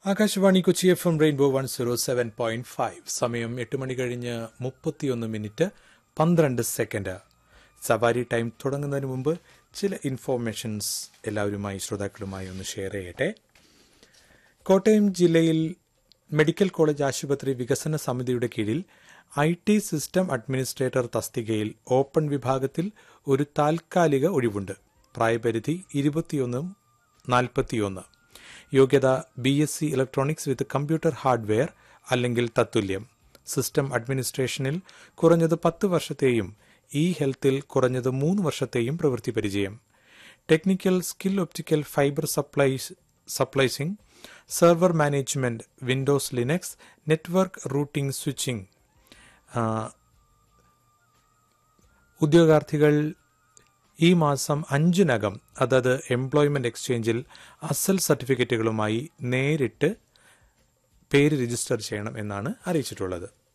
Akashvani Kochi F M Rainbow one zero seven point five സമയം എട്ട് മണി കഴിഞ്ഞ് മുപ്പത്തിയൊന്ന് മിനിറ്റ് പന്ത്രണ്ട് സെക്കൻഡ് സവാരി ടൈം തുടങ്ങുന്നതിന് മുമ്പ് ചില ഇൻഫോർമേഷൻസ് എല്ലാവരുമായി ശ്രോതാക്കളുമായി ഒന്ന് ഷെയർ ചെയ്യട്ടെ കോട്ടയം ജില്ലയിൽ മെഡിക്കൽ കോളേജ് ആശുപത്രി വികസന സമിതിയുടെ കീഴിൽ ഐ ടി സിസ്റ്റം അഡ്മിനിസ്ട്രേറ്റർ തസ്തികയിൽ ഓപ്പൺ വിഭാഗത്തിൽ ഒരു താൽക്കാലിക ഒഴിവുണ്ട് പ്രായപരിധി ഇരുപത്തിയൊന്നും നാൽപ്പത്തിയൊന്ന് യോഗ്യത B S C electronics with computer hardware അല്ലെങ്കിൽ തത്തുല്യം സിസ്റ്റം അഡ്മിനിസ്ട്രേഷനിൽ കുറഞ്ഞത് പത്ത് വർഷത്തെയും ഇ ഹെൽത്തിൽ കുറഞ്ഞത് മൂന്ന് വർഷത്തെയും പ്രവൃത്തി പരിചയം technical skill optical fibre splice splicing server management Windows Linux network routing switching ഉദ്യോഗാർത്ഥികൾ ഈ മാസം അഞ്ചിനകം അതത് എംപ്ലോയ്മെന്റ് എക്സ്ചേഞ്ചിൽ അസൽ സർട്ടിഫിക്കറ്റുകളുമായി നേരിട്ട് പേര് രജിസ്റ്റർ ചെയ്യണം എന്നാണ് അറിയിച്ചിട്ടുള്ളത്